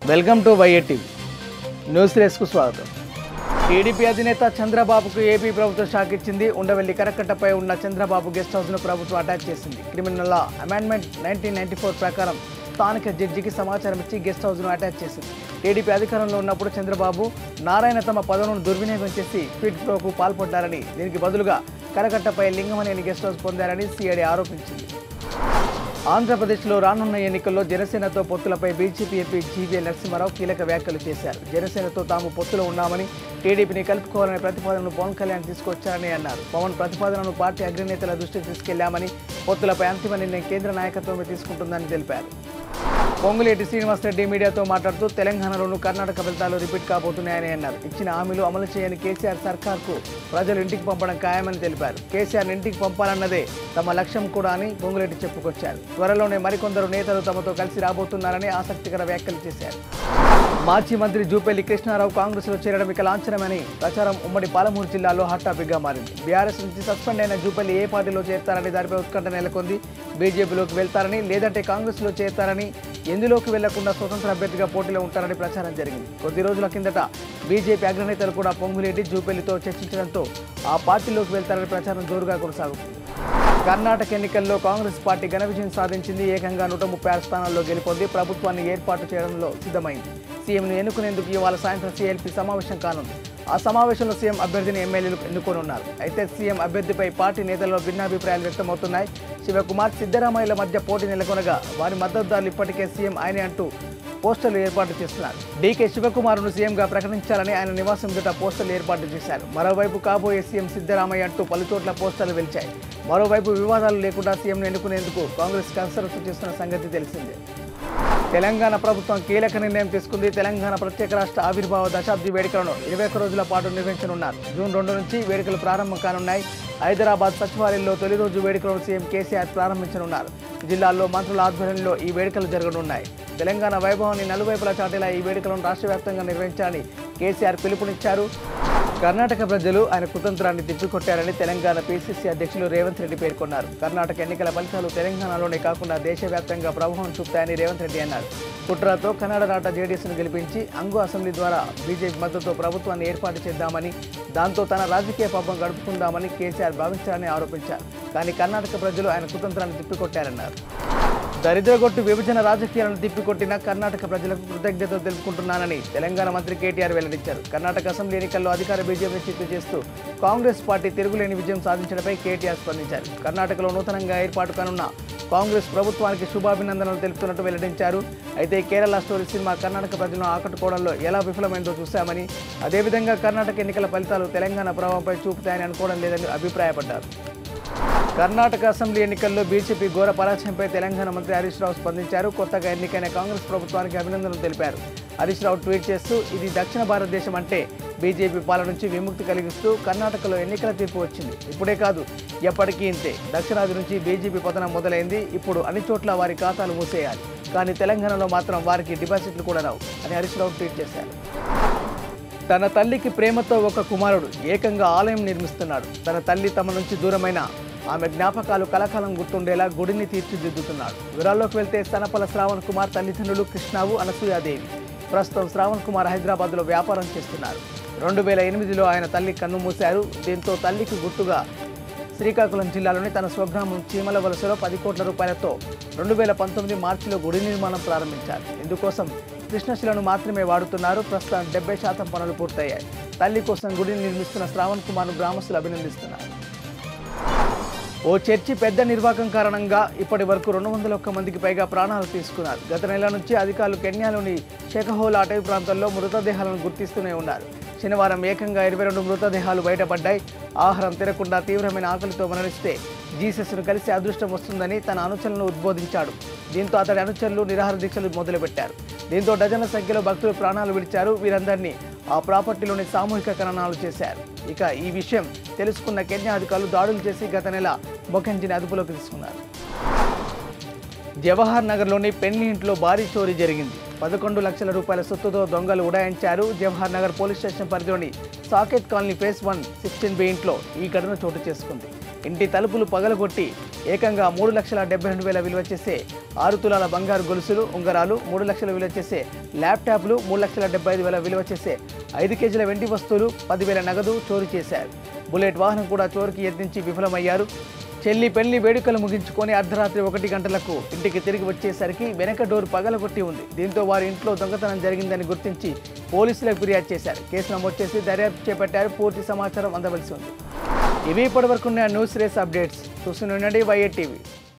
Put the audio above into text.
welcome to YA TV news రేస్కు స్వాగతం TDP అధినేత చంద్రబాబుకు ఏపీ ప్రభుత్వం షాక్ ఇచ్చింది ఉండవెల్లి కరకట్టపై ఉన్న చంద్రబాబు గెస్ట్ హౌస్ను ప్రభుత్వం అటాచ్ చేసింది criminal law amendment nineteen ninety four ప్రకారం స్థానిక జడ్జికి సమాచారం ఇచ్చి గెస్ట్ హౌస్ను అటాచ్ చేసింది టీడీపీ అధికారంలో ఉన్నప్పుడు చంద్రబాబు నారాయణ తమ పదవులను దుర్వినియోగం చేసి క్విట్ ప్రోకు పాల్పడ్డారని దీనికి బదులుగా కరకట్టపై లింగమనేని గెస్ట్ హౌస్ పొందారని సిఐడి ఆరోపించింది ఆంధ్రప్రదేశ్లో రానున్న ఎన్నికల్లో జనసేనతో పొత్తులపై బీజేపీ ఎంపీ జీవీ నరసింహారావు కీలక వ్యాఖ్యలు చేశారు జనసేనతో తాము పొత్తులో ఉన్నామని టీడీపీని కలుపుకోవాలనే ప్రతిపాదనను పవన్ కళ్యాణ్ తీసుకొచ్చారని అన్నారు పవన్ ప్రతిపాదనను పార్టీ అగ్రనేతల దృష్టికి తీసుకెళ్లామని పొత్తులపై అంతిమ నిర్ణయం కేంద్ర నాయకత్వమే తీసుకుంటుందని తెలిపారు పొంగులేటి శ్రీనివాసరెడ్డి మీడియాతో మాట్లాడుతూ తెలంగాణలోనూ కర్ణాటక ఫలితాలు రిపీట్ కాబోతున్నాయని అన్నారు ఇచ్చిన హామీలు అమలు చేయని కేసీఆర్ సర్కార్కు ప్రజలు ఇంటికి పంపడం ఖాయమని తెలిపారు కేసీఆర్ ఇంటికి పంపాలన్నదే తమ లక్ష్యం కూడా అని పొంగులేటి చెప్పుకొచ్చారు త్వరలోనే మరికొందరు నేతలు తమతో కలిసి రాబోతున్నారని ఆసక్తికర వ్యాఖ్యలు చేశారు మాజీ మంత్రి జూపల్లి కృష్ణారావు కాంగ్రెస్లో చేరడం ఇక లాంఛనమని ప్రచారం ఉమ్మడి పాలమూరు జిల్లాలో హాట్ టాపిక్గా మారింది బీఆర్ఎస్ నుంచి సస్పెండ్ అయిన జూపల్లి ఏ పార్టీలో చేరతారని దానిపై ఉత్కంఠ నెలకొంది బీజేపీలోకి వెళ్తారని లేదంటే కాంగ్రెస్లో చేరతారని ఎందులోకి వెళ్లకుండా స్వతంత్ర అభ్యర్థిగా పోటీలో ఉంటారని ప్రచారం జరిగింది కొద్ది రోజుల కిందట బీజేపీ అగ్రనేతలు కూడా పొంగులేటి జూపల్లితో చర్చించడంతో ఆ పార్టీలోకి వెళ్తారని ప్రచారం జోరుగా కొనసాగుతుంది కర్ణాటక ఎన్నికల్లో కాంగ్రెస్ పార్టీ ఘన విజయం సాధించింది ఏకంగా నూట ముప్పై ఆరు స్థానాల్లో గెలుపొంది ప్రభుత్వాన్ని ఏర్పాటు చేయడంలో సిద్ధమైంది సీఎంను ఎన్నుకునేందుకు ఇవాళ సాయంత్రం సీఎల్పీ సమావేశం కానుంది ఆ సమావేశంలో సీఎం అభ్యర్థిని ఎమ్మెల్యేలు ఎన్నుకోనున్నారు అయితే సీఎం అభ్యర్థిపై పార్టీ నేతల్లో భిన్నాభిప్రాయాలు వ్యక్తమవుతున్నాయి శివకుమార్ సిద్దరామయ్యల మధ్య పోటీ నెలకొనగా వారి మద్దతుదారులు ఇప్పటికే సీఎం ఆయనే అంటూ పోస్టర్లు ఏర్పాటు చేస్తున్నారు డీకే శివకుమార్ను సీఎంగా ప్రకటించాలని ఆయన నివాసం ఎదుట పోస్టర్లు ఏర్పాటు చేశారు మరోవైపు కాబోయే సీఎం సిద్దరామయ్య అంటూ పలు చోట్ల పోస్టర్లు వెలిచాయి మరోవైపు వివాదాలు లేకుండా సీఎంను ఎన్నుకునేందుకు కాంగ్రెస్ కసరత్తు చేస్తున్న సంగతి తెలిసిందే తెలంగాణ ప్రభుత్వం కీలక నిర్ణయం తీసుకుంది తెలంగాణ ప్రత్యేక రాష్ట్ర ఆవిర్భావ దశాబ్ది వేడుకలను ఇరవై ఒక్క రోజుల పాటు నిర్వహించనున్నారు జూన్ రెండు నుంచి వేడుకలు ప్రారంభం కానున్నాయి హైదరాబాద్ సచివాలయంలో తొలి రోజు వేడుకలను సీఎం కేసీఆర్ ప్రారంభించనున్నారు జిల్లాల్లో మంత్రుల ఆధ్వర్యంలో ఈ వేడుకలు జరగనున్నాయి తెలంగాణ వైభవాన్ని నలువైపులా చాటేలా ఈ వేడుకలను రాష్ట్ర వ్యాప్తంగా నిర్వహించాలని కేసీఆర్ పిలుపునిచ్చారు కర్ణాటక ప్రజలు ఆయన కుతంత్రాన్ని తిప్పికొట్టారని తెలంగాణ పీసీసీ అధ్యక్షులు రేవంత్ రెడ్డి పేర్కొన్నారు కర్ణాటక ఎన్నికల ఫలితాలు తెలంగాణలోనే కాకుండా దేశవ్యాప్తంగా ప్రభావం చూపుతాయని రేవంత్ రెడ్డి అన్నారు కుట్రతో కన్నడ రాట జేడీఎస్ను గెలిపించి అంగు అసెంబ్లీ ద్వారా బీజేపీ మద్దతుతో ప్రభుత్వాన్ని ఏర్పాటు చేద్దామని దాంతో తన రాజకీయ పాపం గడుపుకుందామని కేసీఆర్ భావించారని ఆరోపించారు కానీ కర్ణాటక ప్రజలు ఆయన కుతంత్రాన్ని తిప్పికొట్టారన్నారు దరిద్రగొట్టు విభజన రాజకీయాలను తిప్పికొట్టిన కర్ణాటక ప్రజలకు కృతజ్ఞతలు తెలుపుకుంటున్నానని తెలంగాణ మంత్రి కేటీఆర్ వెల్లడించారు కర్ణాటక అసెంబ్లీ ఎన్నికల్లో అధికార బీజేపీ చిత్తు చేస్తూ కాంగ్రెస్ పార్టీ తిరుగులేని విజయం సాధించడంపై కేటీఆర్ స్పందించారు కర్ణాటకలో నూతనంగా ఏర్పాటు కానున్న కాంగ్రెస్ ప్రభుత్వానికి శుభాభినందనలు తెలుపుతున్నట్టు వెల్లడించారు అయితే కేరళ స్టోరీ సినిమా కర్ణాటక ప్రజలను ఆకట్టుకోవడంలో ఎలా విఫలమైందో చూశామని అదేవిధంగా కర్ణాటక ఎన్నికల ఫలితాలు తెలంగాణ ప్రభావంపై చూపుతాయని అనుకోవడం లేదని అభిప్రాయపడ్డారు కర్ణాటక అసెంబ్లీ ఎన్నికల్లో బీజేపీ ఘోర పరాజయంపై తెలంగాణ మంత్రి హరీష్ రావు స్పందించారు కొత్తగా ఎన్నికైన కాంగ్రెస్ ప్రభుత్వానికి అభినందనలు తెలిపారు హరీష్ రావు ట్వీట్ చేస్తూ ఇది దక్షిణ భారతదేశం అంటే బీజేపీ పాలన నుంచి విముక్తి కలిగిస్తూ కర్ణాటకలో ఎన్నికల తీర్పు వచ్చింది ఇప్పుడే కాదు ఎప్పటికీ ఇంతే దక్షిణాది నుంచి బీజేపీ పతనం మొదలైంది ఇప్పుడు అన్ని చోట్ల వారి ఖాతాలు మూసేయాలి కానీ తెలంగాణలో మాత్రం వారికి డిపాజిట్లు కూడా రావు అని హరీష్ రావు ట్వీట్ చేశారు తన తల్లికి ప్రేమతో ఒక కుమారుడు ఏకంగా ఆలయం నిర్మిస్తున్నాడు తన తల్లి తమ నుంచి దూరమైన ఆమె జ్ఞాపకాలు కలకాలం గుర్తుండేలా గుడిని తీర్చిదిద్దుతున్నాడు వివరాల్లోకి వెళ్తే సనపల శ్రావణ్ కుమార్ తల్లిదండ్రులు కృష్ణావు అనసూయాదేవి ప్రస్తుతం శ్రావణ్ కుమార్ హైదరాబాద్లో వ్యాపారం చేస్తున్నారు రెండు వేల ఎనిమిదిలో ఆయన తల్లి కన్ను మూశారు దీంతో తల్లికి గుర్తుగా శ్రీకాకుళం జిల్లాలోని తన స్వగ్రామం చీమల వలసలో పది కోట్ల రూపాయలతో రెండు వేల పంతొమ్మిది మార్చిలో గుడి నిర్మాణం ప్రారంభించారు ఇందుకోసం కృష్ణశిలను మాత్రమే వాడుతున్నారు ప్రస్తుతం డెబ్బై శాతం పనులు పూర్తయ్యాయి తల్లి కోసం గుడిని నిర్మిస్తున్న శ్రావణ్ కుమార్ను గ్రామస్తులు అభినందిస్తున్నారు ఓ చర్చి పెద్ద నిర్వాకం కారణంగా ఇప్పటి వరకు రెండు వందల ఒక్క మందికి పైగా ప్రాణాలు తీసుకున్నారు గత నెల నుంచి అధికారులు కెన్యాలోని షెకహోల్ అటవీ ప్రాంతంలో మృతదేహాలను గుర్తిస్తూనే ఉన్నారు శనివారం ఏకంగా ఇరవై రెండు మృతదేహాలు బయటపడ్డాయి ఆహారం తినకుండా తీవ్రమైన ఆకలితో మరణిస్తే జీసస్ను కలిసి అదృష్టం వస్తుందని తన అనుచరులను ఉద్బోధించాడు దీంతో అతడి అనుచరులు నిరాహార దీక్షలు మొదలుపెట్టారు దీంతో డజన్ల సంఖ్యలో భక్తులు ప్రాణాలు విడిచారు వీరందరినీ ఆ ప్రాపర్టీలోని సామూహిక ఖననాలు చేశారు ఇక ఈ విషయం తెలుసుకున్న కెన్యా అధికారులు దాడులు చేసి గత నెల మొకంజిని అదుపులోకి తీసుకున్నారు జవహర్ నగర్లోని పెళ్లి ఇంట్లో భారీ చోరీ జరిగింది పదకొండు లక్షల రూపాయల సొత్తుతో దొంగలు ఉడాయించారు జవహర్ నగర్ పోలీస్ స్టేషన్ పరిధిలోని Saket colony phase one sixteen B ఇంట్లో ఈ ఘటన చోటు చేసుకుంది ఇంటి తలుపులు పగలగొట్టి ఏకంగా మూడు లక్షల డెబ్బై రెండు వేల విలువ చేసే ఆరు తులాల బంగారు గొలుసులు ఉంగరాలు మూడు లక్షల విలువ చేసే ల్యాప్టాప్లు మూడు లక్షల డెబ్బై ఐదు వేల విలువ చేసే ఐదు కేజీల వెండి వస్తువులు పదివేల నగదు చోరీ చేశారు బుల్లెట్ వాహనం కూడా చోరుకి యత్నించి విఫలమయ్యారు చెల్లి పెళ్లి వేడుకలు ముగించుకొని అర్ధరాత్రి ఒకటి గంటలకు ఇంటికి తిరిగి వచ్చేసరికి వెనక డోర్ పగలగొట్టి ఉంది దీంతో వారి ఇంట్లో దొంగతనం జరిగిందని గుర్తించి పోలీసులకు ఫిర్యాదు చేశారు కేసు నమోదు చేసి దర్యాప్తు చేపట్టారు పూర్తి సమాచారం అందవలసి ఉంది ఇవి ఇప్పటివరకున్న న్యూస్ రేస్ అప్డేట్స్ చూస్తూనే ఉండండి వైఏ టీవీ